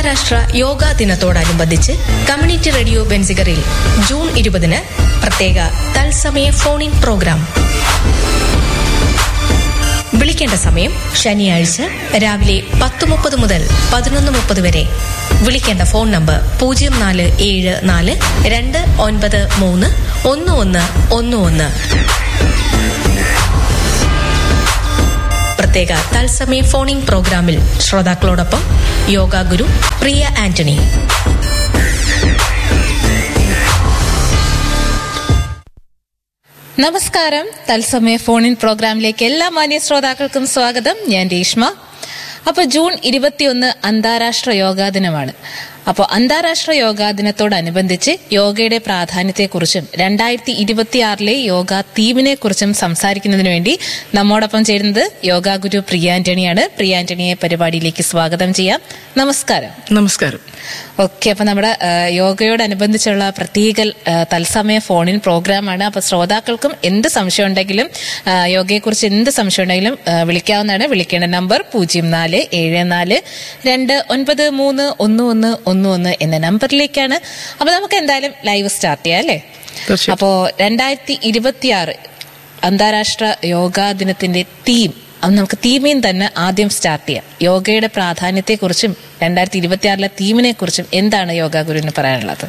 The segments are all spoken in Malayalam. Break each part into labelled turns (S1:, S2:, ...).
S1: അന്താരാഷ്ട്ര യോഗാ ദിനത്തോടനുബന്ധിച്ച് കമ്മ്യൂണിറ്റി റേഡിയോ ബെൻസിഗറിൽ ജൂൺ ഇരുപതിന് പ്രത്യേക തത്സമയ ഫോൺ ഇൻ പ്രോഗ്രാം വിളിക്കേണ്ട സമയം ശനിയാഴ്ച രാവിലെ പത്ത് മുപ്പത് മുതൽ പതിനൊന്ന് മുപ്പത് വരെ വിളിക്കേണ്ട ഫോൺ നമ്പർ പൂജ്യം നാല് ഏഴ് നാല് രണ്ട് ഒൻപത് മൂന്ന് ഒന്ന് ഒന്ന് ഒന്ന് ഒന്ന് പ്രത്യേക തത്സമയ ഫോണിംഗ് പ്രോഗ്രാമിൽ ശ്രോതാക്കളോടൊപ്പം യോഗ ഗുരു പ്രിയ ആന്റണി
S2: നമസ്കാരം തത്സമയ ഫോണിൻ പ്രോഗ്രാമിലേക്ക് എല്ലാ മാന്യ ശ്രോതാക്കൾക്കും സ്വാഗതം ഞാൻ രേഷ്മ അപ്പൊ ജൂൺ ഇരുപത്തിയൊന്ന് അന്താരാഷ്ട്ര യോഗാ ദിനമാണ് അപ്പോൾ അന്താരാഷ്ട്ര യോഗാ ദിനത്തോടനുബന്ധിച്ച് യോഗയുടെ പ്രാധാന്യത്തെക്കുറിച്ചും രണ്ടായിരത്തി ഇരുപത്തിയാറിലെ യോഗ തീമിനെ കുറിച്ചും സംസാരിക്കുന്നതിന് വേണ്ടി നമ്മോടൊപ്പം ചേരുന്നത് യോഗാ ഗുരു പ്രിയ ആന്റണിയാണ് പ്രിയ ആന്റണിയെ പരിപാടിയിലേക്ക് സ്വാഗതം ചെയ്യാം നമസ്കാരം
S3: നമസ്കാരം
S2: ഓക്കെ അപ്പൊ നമ്മുടെ ആ, യോഗയോടനുബന്ധിച്ചുള്ള പ്രത്യേക ആ, തത്സമയ ഫോണിൻ പ്രോഗ്രാമാണ് അപ്പൊ ശ്രോതാക്കൾക്കും എന്ത് സംശയം ഉണ്ടെങ്കിലും ആ, യോഗയെക്കുറിച്ച് എന്ത് സംശയം ഉണ്ടെങ്കിലും ആ, വിളിക്കാവുന്നതാണ് വിളിക്കേണ്ട നമ്പർ പൂജ്യം നാല് ഏഴ് നാല് രണ്ട് ഒൻപത് മൂന്ന് ഒന്ന് ഒന്ന് ഒന്ന് ഒന്ന് എന്ന നമ്പറിലേക്കാണ് അപ്പൊ നമുക്ക് എന്തായാലും ലൈവ് സ്റ്റാർട്ട് ചെയ്യാം അല്ലേ
S3: തീർച്ചയായും.
S2: അപ്പോ രണ്ടായിരത്തി ഇരുപത്തിയാറ് അന്താരാഷ്ട്ര യോഗാ ദിനത്തിന്റെ തീം അത് നമുക്ക് തീമിൽ തന്നെ ആദ്യം സ്റ്റാർട്ട് ചെയ്യാം യോഗയുടെ പ്രാധാന്യത്തെക്കുറിച്ചും രണ്ടായിരത്തി ഇരുപത്തിയാറിലെ തീമിനെ കുറിച്ചും എന്താണ് യോഗാ ഗുരുവിന് പറയാനുള്ളത്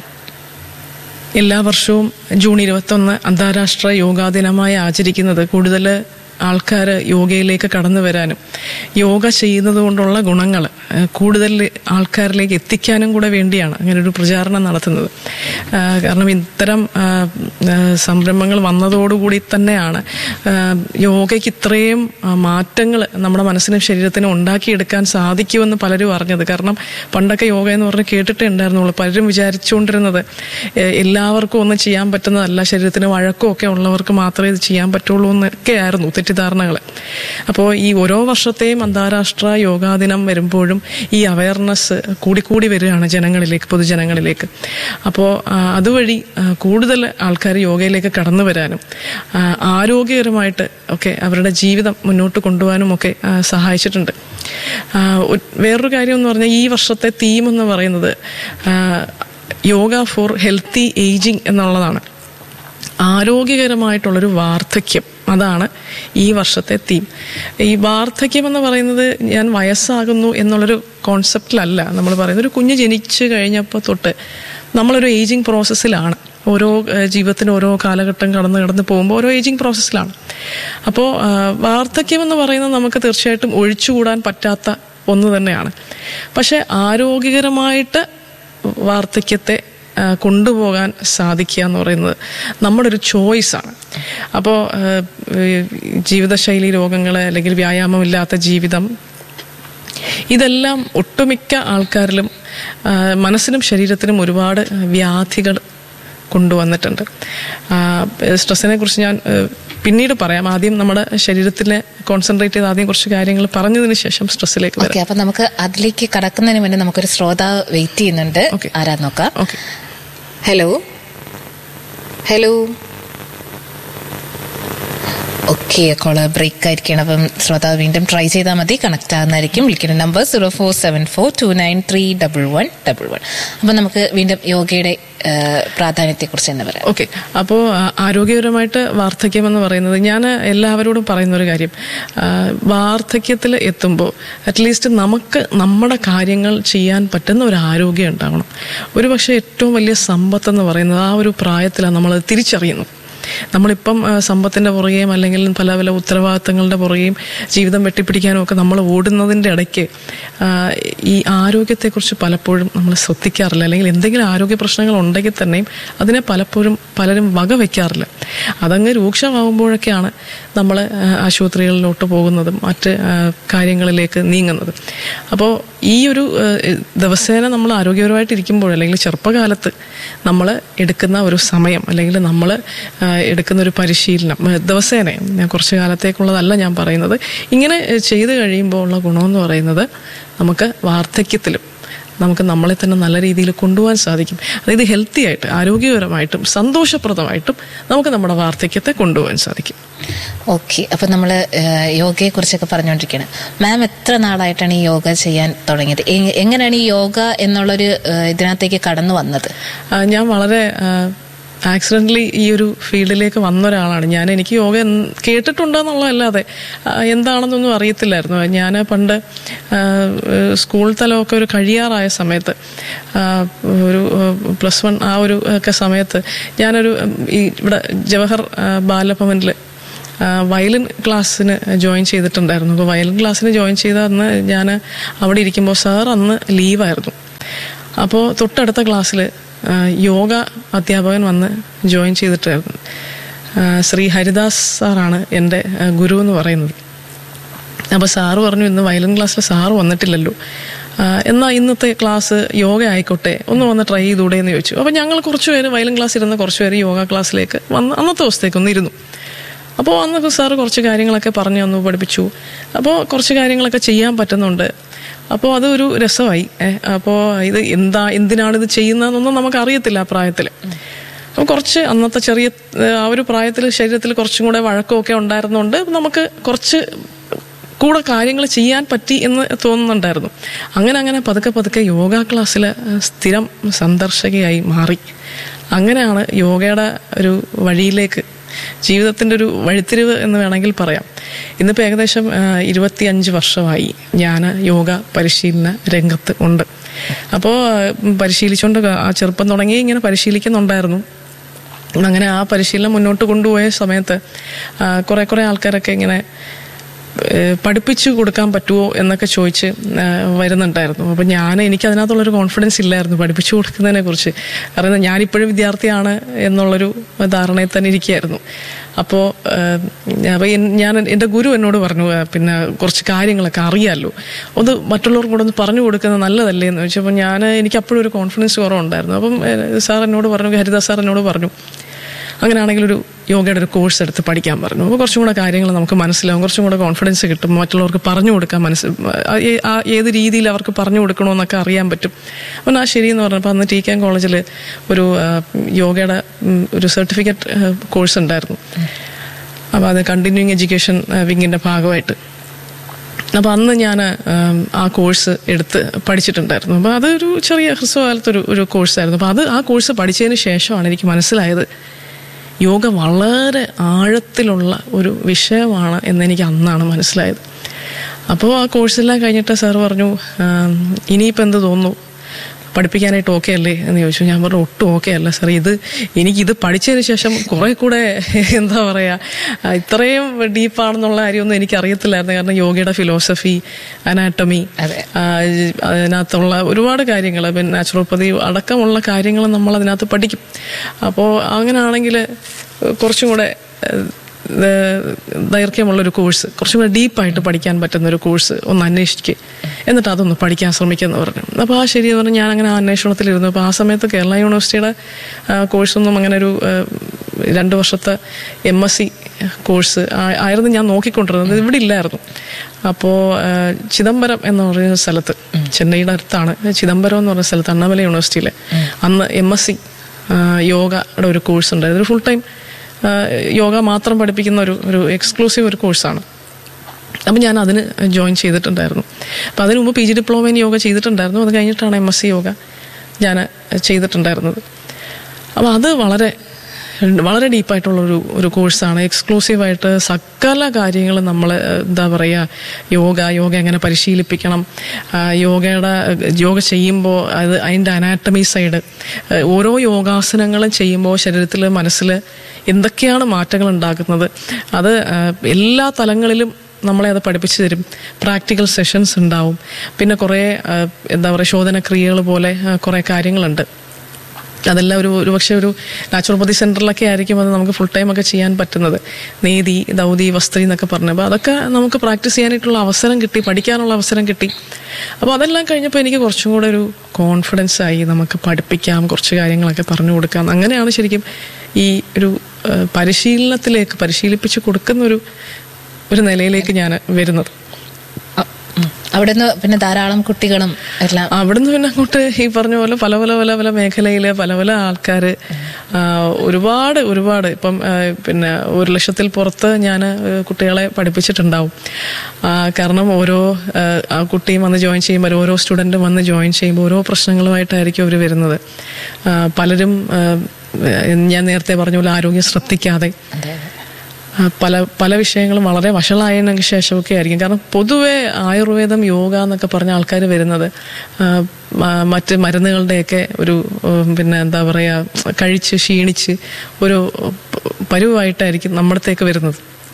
S3: എല്ലാ വർഷവും ജൂൺ ഇരുപത്തൊന്ന് അന്താരാഷ്ട്ര യോഗാ ദിനമായി ആചരിക്കുന്നത് കൂടുതൽ ആൾക്കാർ യോഗയിലേക്ക് കടന്നു വരാനും യോഗ ചെയ്യുന്നത് കൊണ്ടുള്ള ഗുണങ്ങൾ കൂടുതൽ ആൾക്കാരിലേക്ക് എത്തിക്കാനും കൂടെ വേണ്ടിയാണ് അങ്ങനെ ഒരു പ്രചാരണം നടത്തുന്നത് ആ, കാരണം ഇത്തരം സംരംഭങ്ങൾ വന്നതോടുകൂടി തന്നെയാണ് ആ, യോഗയ്ക്ക് ഇത്രയും മാറ്റങ്ങൾ നമ്മുടെ മനസ്സിനും ശരീരത്തിനും ഉണ്ടാക്കിയെടുക്കാൻ സാധിക്കുമെന്ന് പലരും അറിഞ്ഞത് കാരണം പണ്ടൊക്കെ യോഗ എന്ന് പറഞ്ഞ് കേട്ടിട്ടേ ഉണ്ടായിരുന്നുള്ളൂ പലരും വിചാരിച്ചുകൊണ്ടിരുന്നത് എ- എല്ലാവർക്കും ഒന്നും ചെയ്യാൻ പറ്റുന്നതല്ല ശരീരത്തിന് വഴക്കവും ഒക്കെ ഉള്ളവർക്ക് മാത്രമേ ഇത് ചെയ്യാൻ പറ്റുള്ളൂ എന്നൊക്കെ ആയിരുന്നു തെറ്റിദ്ധാരണകൾ അപ്പോൾ ഈ ഓരോ വർഷത്തെയും അന്താരാഷ്ട്ര യോഗാ ദിനം വരുമ്പോഴും ഈ അവയർനെസ് കൂടിക്കൂടി വരികയാണ് ജനങ്ങളിലേക്ക് പൊതുജനങ്ങളിലേക്ക് അപ്പോൾ അതുവഴി ആ, കൂടുതൽ ആൾക്കാർ യോഗയിലേക്ക് കടന്നു വരാനും ആ, ആരോഗ്യകരമായിട്ട് ഒക്കെ അവരുടെ ജീവിതം മുന്നോട്ട് കൊണ്ടുപോകാനും ഒക്കെ ആ, സഹായിച്ചിട്ടുണ്ട് ആ, ഒ- വേറൊരു കാര്യം എന്ന് പറഞ്ഞാൽ ഈ വർഷത്തെ തീം എന്ന് പറയുന്നത് ആ, യോഗ ഫോർ ഹെൽത്തി ഏജിങ് എന്നുള്ളതാണ് ആരോഗ്യകരമായിട്ടുള്ളൊരു വാർദ്ധക്യം അതാണ് ഈ വർഷത്തെ തീം ഈ വാർദ്ധക്യം എന്ന് പറയുന്നത് ഞാൻ വയസ്സാകുന്നു എന്നുള്ളൊരു കോൺസെപ്റ്റിലല്ല നമ്മൾ പറയുന്നത് ഒരു കുഞ്ഞ് ജനിച്ചു കഴിഞ്ഞപ്പോൾ തൊട്ട് നമ്മളൊരു ഏജിങ് പ്രോസസ്സിലാണ് ഓരോ ഏഹ്, ജീവിതത്തിന് ഓരോ കാലഘട്ടം കടന്ന് കടന്ന് പോകുമ്പോൾ ഓരോ ഏജിങ് പ്രോസസ്സിലാണ് അപ്പോൾ വാർദ്ധക്യം എന്ന് പറയുന്നത് നമുക്ക് തീർച്ചയായിട്ടും ഒഴിച്ചുകൂടാൻ പറ്റാത്ത ഒന്ന് തന്നെയാണ് പക്ഷെ ആരോഗ്യകരമായിട്ട് വാർദ്ധക്യത്തെ ആ, കൊണ്ടുപോകാൻ സാധിക്കുക എന്ന് പറയുന്നത് നമ്മുടെ ഒരു ചോയ്സാണ് അപ്പോൾ ജീവിതശൈലി രോഗങ്ങൾ അല്ലെങ്കിൽ വ്യായാമമില്ലാത്ത ജീവിതം ഇതെല്ലാം ഒട്ടുമിക്ക ആൾക്കാരിലും ആ, മനസ്സിനും ശരീരത്തിനും ഒരുപാട് വ്യാധികൾ കൊണ്ടുവന്നിട്ടുണ്ട് ആ, സ്ട്രെസ്സിനെ കുറിച്ച് ഞാൻ ആ, പിന്നീട് പറയാം ആദ്യം നമ്മുടെ ശരീരത്തിലെ കോൺസെൻട്രേറ്റ് ചെയ്ത് ആദ്യം കുറച്ച് കാര്യങ്ങൾ പറഞ്ഞതിന് ശേഷം സ്ട്രെസ്സിലേക്ക് വരാം
S2: ഓക്കെ അപ്പൊ നമുക്ക് അതിലേക്ക് കടക്കുന്നതിന് മുന്നേ നമുക്കൊരു ശ്രോതാവ് വെയിറ്റ് ചെയ്യുന്നുണ്ട്
S3: Okay.
S2: ആരാ നോക്കാം
S3: okay
S2: hello hello okay call break ആയിരിക്കണം അപ്പം ശ്രോതാവ് വീണ്ടും ട്രൈ ചെയ്താൽ മതി കണക്ട് ആകുന്നതായിരിക്കും വിളിക്കുന്ന number zero four seven four two nine three double one double one അപ്പം നമുക്ക് വീണ്ടും യോഗയുടെ പ്രാധാന്യത്തെക്കുറിച്ച് തന്നെ പറയാം
S3: ഓക്കെ അപ്പോൾ ആരോഗ്യപരമായിട്ട് വാർദ്ധക്യം എന്ന് പറയുന്നത് ഞാൻ എല്ലാവരോടും പറയുന്ന ഒരു കാര്യം ആ, വാർദ്ധക്യത്തിൽ എത്തുമ്പോൾ അറ്റ്ലീസ്റ്റ് നമുക്ക് നമ്മുടെ കാര്യങ്ങൾ ചെയ്യാൻ പറ്റുന്ന ഒരു ആരോഗ്യം ഉണ്ടാവണം ഒരു പക്ഷേ ഏറ്റവും വലിയ സമ്പത്ത് എന്ന് പറയുന്നത് ആ ഒരു പ്രായത്തിലാണ് നമ്മളത് തിരിച്ചറിയുന്നത് നമ്മളിപ്പം ആ, സമ്പത്തിന്റെ പുറകെയും അല്ലെങ്കിൽ പല പല ഉത്തരവാദിത്തങ്ങളുടെ പുറകെയും ജീവിതം വെട്ടിപ്പിടിക്കാനും ഒക്കെ നമ്മൾ ഓടുന്നതിൻ്റെ ഇടയ്ക്ക് ആ, ഈ ആരോഗ്യത്തെക്കുറിച്ച് പലപ്പോഴും നമ്മൾ ശ്രദ്ധിക്കാറില്ല അല്ലെങ്കിൽ എന്തെങ്കിലും ആരോഗ്യ പ്രശ്നങ്ങൾ ഉണ്ടെങ്കിൽ തന്നെയും അതിനെ പലപ്പോഴും പലരും വക വയ്ക്കാറില്ല അതങ്ങ് രൂക്ഷമാകുമ്പോഴൊക്കെയാണ് നമ്മൾ ആശുപത്രികളിലോട്ട് പോകുന്നതും മറ്റ് ആ, കാര്യങ്ങളിലേക്ക് നീങ്ങുന്നതും അപ്പോൾ ഈ ഒരു ആ, ദിവസേന നമ്മൾ ആരോഗ്യപരമായിട്ട് ഇരിക്കുമ്പോൾ അല്ലെങ്കിൽ ചെറുപ്പകാലത്ത് നമ്മൾ എടുക്കുന്ന ഒരു സമയം അല്ലെങ്കിൽ നമ്മൾ എടുക്കുന്ന ഒരു പരിശീലനം ആ, ദിവസേന ഞാൻ കുറച്ച് കാലത്തേക്കുള്ളതല്ല ഞാൻ പറയുന്നത് ഇങ്ങനെ ചെയ്തു കഴിയുമ്പോൾ ഉള്ള ഗുണമെന്ന് പറയുന്നത് നമുക്ക് വാർദ്ധക്യത്തിലും നമുക്ക് നമ്മളെ തന്നെ നല്ല രീതിയിൽ കൊണ്ടുപോകാൻ സാധിക്കും അതായത് ഹെൽത്തി ആയിട്ട് ആരോഗ്യപരമായിട്ടും സന്തോഷപ്രദമായിട്ടും നമുക്ക് നമ്മുടെ വാർദ്ധക്യത്തെ കൊണ്ടുപോകാൻ സാധിക്കും
S2: ഓക്കെ അപ്പൊ നമ്മള് യോഗയെ കുറിച്ചൊക്കെ പറഞ്ഞുകൊണ്ടിരിക്കുകയാണ് മാം എത്ര നാളായിട്ടാണ് ഈ യോഗ ചെയ്യാൻ തുടങ്ങിയത് എ- എങ്ങനെയാണ് ഈ യോഗ എന്നുള്ളൊരു ഏഹ്, ഇതിനകത്തേക്ക് കടന്നു വന്നത്
S3: ആ, ഞാൻ വളരെ ആക്സിഡന്റലി ഈ ഒരു ഫീൽഡിലേക്ക് വന്ന ഒരാളാണ് ഞാൻ എനിക്ക് യോഗ എന്ന് കേട്ടിട്ടുണ്ടെന്നുള്ളതല്ലാതെ ആ, എന്താണെന്നൊന്നും അറിയത്തില്ലായിരുന്നു ഞാൻ പണ്ട് ആ, സ്കൂൾ തലമൊക്കെ ഒരു കഴിയാറായ സമയത്ത് ആ, ഒരു പ്ലസ് വൺ ആ ഒരു ഒക്കെ സമയത്ത് ഞാനൊരു ഉം, ഈ ഇവിടെ ജവഹർ ആ, ബാലഭവനിൽ വയലിൻ ക്ലാസ്സിന് ജോയിൻ ചെയ്തിട്ടുണ്ടായിരുന്നു അപ്പോൾ വയലിൻ ക്ലാസ്സിന് ജോയിൻ ചെയ്ത അന്ന് ഞാൻ അവിടെ ഇരിക്കുമ്പോൾ സാർ അന്ന് ലീവായിരുന്നു അപ്പോൾ തൊട്ടടുത്ത ക്ലാസ്സിൽ യോഗ അധ്യാപകൻ വന്ന് ജോയിൻ ചെയ്തിട്ടായിരുന്നു ആ, ശ്രീ ഹരിദാസ് സാറാണ് എൻ്റെ ആ, ഗുരു എന്ന് പറയുന്നത് അപ്പോൾ സാറ് പറഞ്ഞു ഇന്ന് വയലിൻ ക്ലാസ്സിൽ സാറ് വന്നിട്ടില്ലല്ലോ ആ, എന്നാ ഇന്നത്തെ ക്ലാസ് യോഗ ആയിക്കോട്ടെ ഒന്ന് വന്ന് ട്രൈ ചെയ്തൂടെ എന്ന് ചോദിച്ചു അപ്പോൾ ഞങ്ങൾ കുറച്ച് പേര് വയലിൻ ക്ലാസ് ഇരുന്ന് കുറച്ച് പേര് യോഗ ക്ലാസ്സിലേക്ക് വന്ന് അന്നത്തെ ദിവസത്തേക്ക് ഒന്ന് ഇരുന്നു അപ്പോൾ അന്ന് സാറ് കുറച്ച് കാര്യങ്ങളൊക്കെ പറഞ്ഞു തന്നു പഠിപ്പിച്ചു അപ്പോൾ കുറച്ച് കാര്യങ്ങളൊക്കെ ചെയ്യാൻ പറ്റുന്നുണ്ട് അപ്പോൾ അതൊരു രസമായി അപ്പോൾ ഇത് എന്താ എന്തിനാണ് ഇത് ചെയ്യുന്നതെന്നൊന്നും നമുക്ക് അറിയത്തില്ല ആ പ്രായത്തിൽ അപ്പോൾ കുറച്ച് അന്നത്തെ ചെറിയ ഏഹ്, ആ ഒരു പ്രായത്തിൽ ശരീരത്തിൽ കുറച്ചും കൂടെ വഴക്കമൊക്കെ ഉണ്ടായിരുന്നുകൊണ്ട് നമുക്ക് കുറച്ച് കൂടെ കാര്യങ്ങൾ ചെയ്യാൻ പറ്റി എന്ന് തോന്നുന്നുണ്ടായിരുന്നു അങ്ങനെ അങ്ങനെ പതുക്കെ പതുക്കെ യോഗ ക്ലാസ്സിൽ സ്ഥിരം സന്ദർശകയായി മാറി അങ്ങനെയാണ് യോഗയുടെ ഒരു വഴിയിലേക്ക് ജീവിതത്തിൻ്റെ ഒരു വഴിത്തിരിവ് എന്ന് വേണമെങ്കിൽ പറയാം ഇന്നിപ്പോൾ ഏകദേശം ഇരുപത്തി അഞ്ച് വർഷമായി ഞാൻ യോഗ പരിശീലന രംഗത്ത് ഉണ്ട് അപ്പോൾ പരിശീലിച്ചുകൊണ്ട് ആ ചെറുപ്പം തുടങ്ങി ഇങ്ങനെ പരിശീലിക്കുന്നുണ്ടായിരുന്നു അങ്ങനെ ആ പരിശീലനം മുന്നോട്ട് കൊണ്ടുപോയ സമയത്ത് ആ, കുറെ കുറെ ആൾക്കാരൊക്കെ ഇങ്ങനെ ഏഹ്, പഠിപ്പിച്ചു കൊടുക്കാൻ പറ്റുമോ എന്നൊക്കെ ചോദിച്ച് ആ, വരുന്നുണ്ടായിരുന്നു അപ്പോൾ ഞാൻ എനിക്ക് അതിനകത്തുള്ളൊരു കോൺഫിഡൻസ് ഇല്ലായിരുന്നു പഠിപ്പിച്ചു കൊടുക്കുന്നതിനെ കുറിച്ച് കാരണം ഞാനിപ്പോഴും വിദ്യാർത്ഥിയാണ് എന്നുള്ളൊരു ധാരണയിൽ തന്നെ ഇരിക്കുകയായിരുന്നു അപ്പോൾ അപ്പോൾ ഞാൻ എൻ്റെ ഗുരു എന്നോട് പറഞ്ഞു "ആ, പിന്നെ കുറച്ച് കാര്യങ്ങളൊക്കെ അറിയാമല്ലോ ഒന്ന് മറ്റുള്ളവർക്കും കൂടെ ഒന്ന് പറഞ്ഞു കൊടുക്കുന്നത് നല്ലതല്ലേ എന്ന് ചോദിച്ചപ്പോൾ ഞാൻ എനിക്ക് അപ്പോഴും ഒരു കോൺഫിഡൻസ് കുറവുണ്ടായിരുന്നു അപ്പം ഏഹ്, സാർ എന്നോട് പറഞ്ഞു ഹരിദാസ് സാർ എന്നോട് പറഞ്ഞു അങ്ങനെയാണെങ്കിൽ ഒരു യോഗയുടെ ഒരു കോഴ്സ് എടുത്ത് പഠിക്കാൻ പറഞ്ഞു അപ്പോൾ കുറച്ചും കൂടെ കാര്യങ്ങൾ നമുക്ക് മനസ്സിലാവും കുറച്ചും കൂടെ കോൺഫിഡൻസ് കിട്ടും മറ്റുള്ളവർക്ക് പറഞ്ഞു കൊടുക്കാൻ മനസ്സ് ആ, ഏ- ആ ഏത് രീതിയിൽ അവർക്ക് പറഞ്ഞു കൊടുക്കണമെന്നൊക്കെ അറിയാൻ പറ്റും അപ്പം ആ ശരി എന്ന് പറഞ്ഞപ്പോൾ അന്ന് ടി കെ കോളേജിൽ ഒരു ആ, യോഗയുടെ ഉം, ഒരു സർട്ടിഫിക്കറ്റ് കോഴ്സ് ഉണ്ടായിരുന്നു അപ്പോൾ അത് കണ്ടിന്യൂയിങ് എഡ്യൂക്കേഷൻ വിങ്ങിൻ്റെ ഭാഗമായിട്ട് അപ്പോൾ അന്ന് ഞാൻ ആ കോഴ്സ് എടുത്ത് പഠിച്ചിട്ടുണ്ടായിരുന്നു അപ്പോൾ അതൊരു ചെറിയ ഹ്രസ്വകാലത്തൊരു ഒരു കോഴ്സായിരുന്നു അപ്പോൾ അത് ആ കോഴ്സ് പഠിച്ചതിന് ശേഷമാണ് എനിക്ക് മനസ്സിലായത് യോഗ വളരെ ആഴത്തിലുള്ള ഒരു വിഷയമാണ് എന്നെനിക്ക് അന്നാണ് മനസ്സിലായത് അപ്പോൾ ആ കോഴ്സെല്ലാം കഴിഞ്ഞിട്ട് സാർ പറഞ്ഞു "ആം, ഇനിയിപ്പോൾ എന്ത് തോന്നുന്നു പഠിപ്പിക്കാനായിട്ട് ഓക്കെ അല്ലേ എന്ന് ചോദിച്ചു ഞാൻ പറഞ്ഞു ഒട്ടും ഓക്കെ അല്ല സാർ ഇത് എനിക്കിത് പഠിച്ചതിന് ശേഷം കുറെ കൂടെ എന്താ പറയുക ഇത്രയും ഡീപ്പാണെന്നുള്ള കാര്യമൊന്നും എനിക്ക് അറിയത്തില്ലായിരുന്നു കാരണം യോഗയുടെ ഫിലോസഫി അനാട്ടമി
S2: അതെ.
S3: അതിനകത്തുള്ള ഒരുപാട് കാര്യങ്ങൾ പിന്നെ നാച്ചുറോപ്പതി അടക്കമുള്ള കാര്യങ്ങൾ നമ്മൾ അതിനകത്ത് പഠിക്കും അപ്പോൾ അങ്ങനെയാണെങ്കിൽ കുറച്ചും കൂടെ ഏഹ്, ദൈർഘ്യമുള്ള ഒരു കോഴ്സ് കുറച്ചും കൂടെ ഡീപ്പായിട്ട് പഠിക്കാൻ പറ്റുന്ന ഒരു കോഴ്സ് ഒന്ന് അന്വേഷിക്കുക എന്നിട്ട് അതൊന്ന് പഠിക്കാൻ ശ്രമിക്കുമെന്ന് പറഞ്ഞു അപ്പോൾ ആ ശരി എന്ന് പറഞ്ഞ് ഞാൻ അങ്ങനെ ആ അന്വേഷണത്തിലിരുന്നു അപ്പോൾ ആ സമയത്ത് കേരള യൂണിവേഴ്സിറ്റിയുടെ ആ, കോഴ്സൊന്നും അങ്ങനെ ഒരു ഏഹ്, രണ്ട് വർഷത്തെ എം എസ് സി കോഴ്സ് ആ- ആയിരുന്നു ഞാൻ നോക്കിക്കൊണ്ടിരുന്നത് ഇവിടെ ഇല്ലായിരുന്നു അപ്പോൾ ചിദംബരം എന്ന് പറയുന്ന സ്ഥലത്ത് ചെന്നൈയുടെ അടുത്താണ് ചിദംബരം എന്ന് പറയുന്ന സ്ഥലത്ത് അണ്ണാമല യൂണിവേഴ്സിറ്റിയിലെ അന്ന് എം എസ് സി യോഗയുടെ ഒരു കോഴ്സ് ഉണ്ടായിരുന്നു ഒരു ഫുൾ ടൈം യോഗ മാത്രം പഠിപ്പിക്കുന്ന ഒരു ഒരു എക്സ്ക്ലൂസീവ് ഒരു കോഴ്സാണ് അപ്പം ഞാൻ അതിന് ജോയിൻ ചെയ്തിട്ടുണ്ടായിരുന്നു അപ്പം അതിന് മുമ്പ് P G diploma in yoga ചെയ്തിട്ടുണ്ടായിരുന്നു അത് കഴിഞ്ഞിട്ടാണ് എം എസ് സി യോഗ ഞാൻ ചെയ്തിട്ടുണ്ടായിരുന്നത് അപ്പോൾ അത് വളരെ വളരെ ഡീപ്പായിട്ടുള്ള ഒരു ഒരു കോഴ്സാണ് എക്സ്ക്ലൂസീവായിട്ട് സകല കാര്യങ്ങളും നമ്മൾ എന്താ പറയുക യോഗ യോഗ എങ്ങനെ പരിശീലിപ്പിക്കണം ആ, യോഗയുടെ യോഗ ചെയ്യുമ്പോൾ അത് അതിൻ്റെ അനാട്ടമി സൈഡ് ഓരോ യോഗാസനങ്ങളും ചെയ്യുമ്പോൾ ശരീരത്തിൽ മനസ്സിൽ എന്തൊക്കെയാണ് മാറ്റങ്ങൾ ഉണ്ടാക്കുന്നത് അത് ആ, എല്ലാ തലങ്ങളിലും നമ്മളെ അത് പഠിപ്പിച്ചു തരും പ്രാക്ടിക്കൽ സെഷൻസ് ഉണ്ടാവും പിന്നെ കുറേ ആ, എന്താ പറയുക ശോധനക്രിയകൾ പോലെ ആ, കുറേ കാര്യങ്ങളുണ്ട് അതെല്ലാം ഒരു ഒരു പക്ഷേ ഒരു നാച്ചുറോപ്പതി സെന്ററിലൊക്കെ ആയിരിക്കും അത് നമുക്ക് ഫുൾ ടൈം ഒക്കെ ചെയ്യാൻ പറ്റുന്നത് നീതി ദൗതി വസ്ത്രി എന്നൊക്കെ പറഞ്ഞു അപ്പോൾ അതൊക്കെ നമുക്ക് പ്രാക്ടീസ് ചെയ്യാനായിട്ടുള്ള അവസരം കിട്ടി പഠിക്കാനുള്ള അവസരം കിട്ടി അപ്പോൾ അതെല്ലാം കഴിഞ്ഞപ്പോൾ എനിക്ക് കുറച്ചും കൂടെ ഒരു കോൺഫിഡൻസ് ആയി നമുക്ക് പഠിപ്പിക്കാം കുറച്ച് കാര്യങ്ങളൊക്കെ പറഞ്ഞു കൊടുക്കാം അങ്ങനെയാണ് ശരിക്കും ഈ ഒരു ആ, പരിശീലനത്തിലേക്ക് പരിശീലിപ്പിച്ച് കൊടുക്കുന്ന ഒരു ഒരു നിലയിലേക്ക് ഞാൻ വരുന്നത്
S2: അ- ഉം. അവിടുന്ന് പിന്നെ ധാരാളം കുട്ടികളും എല്ലാം
S3: അവിടുന്ന് പിന്നെ അങ്ങോട്ട് ഈ പറഞ്ഞ പോലെ പല പല പല പല മേഖലയില് പല പല ആൾക്കാർ ഒരുപാട് ഒരുപാട് ഇപ്പം ആ, പിന്നെ ഒരു ലക്ഷത്തിൽ പുറത്ത് ഞാൻ കുട്ടികളെ പഠിപ്പിച്ചിട്ടുണ്ടാവും ആ, കാരണം ഓരോ ആ, ആ കുട്ടിയും വന്ന് ജോയിൻ ചെയ്യുമ്പോൾ ഓരോ സ്റ്റുഡൻറ്റും വന്ന് ജോയിൻ ചെയ്യുമ്പോൾ ഓരോ പ്രശ്നങ്ങളുമായിട്ടായിരിക്കും അവർ വരുന്നത് ആ, പലരും ആ, ഞാൻ നേരത്തെ പറഞ്ഞ പോലെ ആരോഗ്യം ശ്രദ്ധിക്കാതെ ആ, പല പല വിഷയങ്ങളും വളരെ വഷളായതിനു ശേഷമൊക്കെ ആയിരിക്കും കാരണം പൊതുവെ ആയുർവേദം യോഗ എന്നൊക്കെ പറഞ്ഞ ആൾക്കാർ വരുന്നത് ആ, മ- മറ്റ് മരുന്നുകളുടെയൊക്കെ ഒരു ഉം, പിന്നെ എന്താ പറയുക കഴിച്ച് ക്ഷീണിച്ച് ഒരു പ- പരുവായിട്ടായിരിക്കും നമ്മുടത്തേക്ക് വരുന്നത്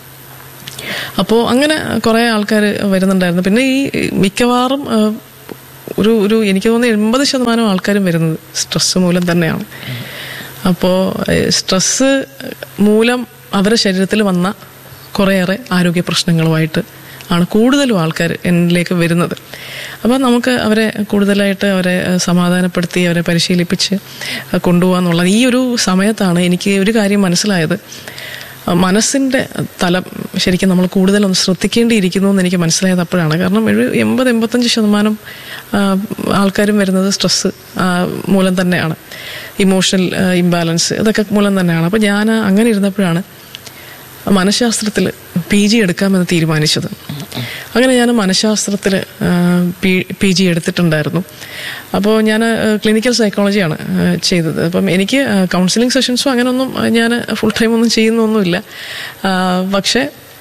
S3: അപ്പോൾ അങ്ങനെ കുറേ ആൾക്കാർ വരുന്നുണ്ടായിരുന്നു പിന്നെ ഈ മിക്കവാറും ആ, ഒരു ഒരു എനിക്ക് തോന്നുന്നു എൺപത് ശതമാനം ആൾക്കാരും വരുന്നത് സ്ട്രെസ് മൂലം തന്നെയാണ് അപ്പോൾ സ്ട്രെസ് മൂലം അവരുടെ ശരീരത്തിൽ വന്ന കുറേയേറെ ആരോഗ്യ പ്രശ്നങ്ങളുമായിട്ട് ആണ് കൂടുതലും ആൾക്കാർ എന്നിലേക്ക് വരുന്നത് അപ്പോൾ നമുക്ക് അവരെ കൂടുതലായിട്ട് അവരെ ഏഹ്, സമാധാനപ്പെടുത്തി അവരെ പരിശീലിപ്പിച്ച് ഏഹ്, കൊണ്ടുപോകാന്നുള്ളത് ഈ ഒരു സമയത്താണ് എനിക്ക് ഒരു കാര്യം മനസ്സിലായത് മനസ്സിൻ്റെ തലം ശരിക്കും നമ്മൾ കൂടുതലൊന്ന് ശ്രദ്ധിക്കേണ്ടിയിരിക്കുന്നു എന്ന് എനിക്ക് മനസ്സിലായത് അപ്പോഴാണ് കാരണം ഒരു എൺപത് എൺപത്തഞ്ച് ശതമാനം ആ, ആൾക്കാരും വരുന്നത് സ്ട്രെസ്സ് മൂലം തന്നെയാണ് ഇമോഷണൽ ഇംബാലൻസ് ഇതൊക്കെ മൂലം തന്നെയാണ് അപ്പോൾ ഞാൻ അങ്ങനെ ഇരുന്നപ്പോഴാണ് മനഃശാസ്ത്രത്തിൽ പി ജി എടുക്കാമെന്ന് തീരുമാനിച്ചത് അങ്ങനെ ഞാൻ മനഃശാസ്ത്രത്തിൽ പി ജി എടുത്തിട്ടുണ്ടായിരുന്നു അപ്പോൾ ഞാൻ ക്ലിനിക്കൽ സൈക്കോളജിയാണ് ആ, ചെയ്തത് അപ്പം എനിക്ക് കൗൺസിലിംഗ് സെഷൻസും അങ്ങനെയൊന്നും ഞാൻ ഫുൾ ടൈം ഒന്നും ചെയ്യുന്നൊന്നുമില്ല ആ, പക്ഷേ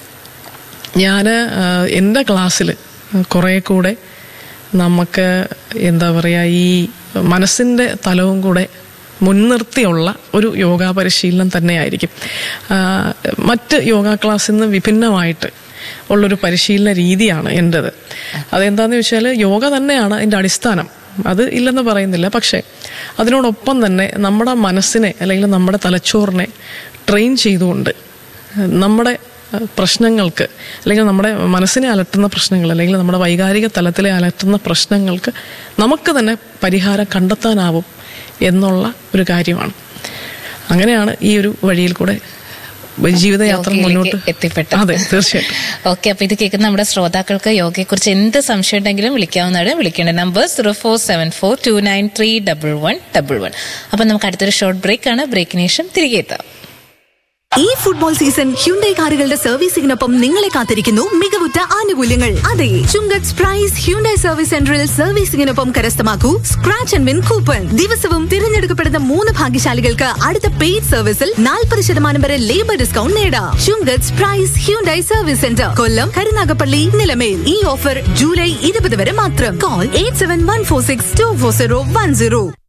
S3: ഞാൻ എൻ്റെ ക്ലാസ്സിൽ കുറേ കൂടെ നമുക്ക് എന്താ പറയുക ഈ മനസ്സിൻ്റെ തലവും കൂടെ മുൻനിർത്തിയുള്ള ഒരു യോഗാ പരിശീലനം തന്നെയായിരിക്കും ആ, മറ്റ് യോഗ ക്ലാസ്സിൽ നിന്ന് വിഭിന്നമായിട്ട് ഉള്ളൊരു പരിശീലന രീതിയാണ് എൻ്റെത് അതെന്താണെന്ന് വെച്ചാൽ യോഗ തന്നെയാണ് അതിൻ്റെ അടിസ്ഥാനം അത് ഇല്ലെന്ന് പറയുന്നില്ല പക്ഷേ അതിനോടൊപ്പം തന്നെ നമ്മുടെ മനസ്സിനെ അല്ലെങ്കിൽ നമ്മുടെ തലച്ചോറിനെ ട്രെയിൻ ചെയ്തുകൊണ്ട് നമ്മുടെ അഹ്, പ്രശ്നങ്ങൾക്ക് അല്ലെങ്കിൽ നമ്മുടെ മനസ്സിനെ അലട്ടുന്ന പ്രശ്നങ്ങൾ അല്ലെങ്കിൽ നമ്മുടെ വൈകാരിക തലത്തിലെ അലട്ടുന്ന പ്രശ്നങ്ങൾക്ക് നമുക്ക് തന്നെ പരിഹാരം കണ്ടെത്താനാവും എന്നുള്ള ഒരു കാര്യമാണ് അങ്ങനെയാണ് ഈ ഒരു വഴിയിൽ കൂടെ ജീവിതയാത്ര
S2: യോഗയിലേക്ക്
S3: മുന്നോട്ട്
S2: എത്തിപ്പെട്ടത്.
S3: അതെ തീർച്ചയായിട്ടും
S2: ഓക്കെ അപ്പൊ ഇത് കേൾക്കുന്ന നമ്മുടെ ശ്രോതാക്കൾക്ക് യോഗയെക്കുറിച്ച് എന്ത് സംശയം ഉണ്ടെങ്കിലും വിളിക്കാവുന്നതാണ് വിളിക്കേണ്ട number zero four seven four two nine three double one double one അപ്പൊ നമുക്ക് അടുത്തൊരു ഷോർട്ട് ബ്രേക്ക് ആണ് ബ്രേക്കിന് ശേഷം തിരികെ എത്താം
S4: ഈ ഫുട്ബോൾ സീസൺ ഹ്യുണ്ടൈ കാറുകളുടെ സർവീസിംഗിനൊപ്പം നിങ്ങളെ കാത്തിരിക്കുന്നു മികവുറ്റ ആനുകൂല്യങ്ങൾ അതെ ചുങ്കത്ത് പ്രൈസ് ഹ്യുണ്ടൈ സർവീസ് സെന്ററിൽ സർവീസിംഗിനൊപ്പം കരസ്ഥമാക്കൂ സ്ക്രാച്ച് ആൻഡ് വിൻ കൂപ്പൺ ദിവസവും തിരഞ്ഞെടുക്കപ്പെടുന്ന മൂന്ന് ഭാഗ്യശാലികൾക്ക് അടുത്ത പെയ്ഡ് സർവീസിൽ നാൽപ്പത് ശതമാനം വരെ ലേബർ ഡിസ്കൗണ്ട് നേടാം Chungath prize Hyundai service centre Kollam Karunagappally Nilamel ഈ ഓഫർ ജൂലൈ ഇരുപത് വരെ മാത്രം call eight seven one four six two four zero one zero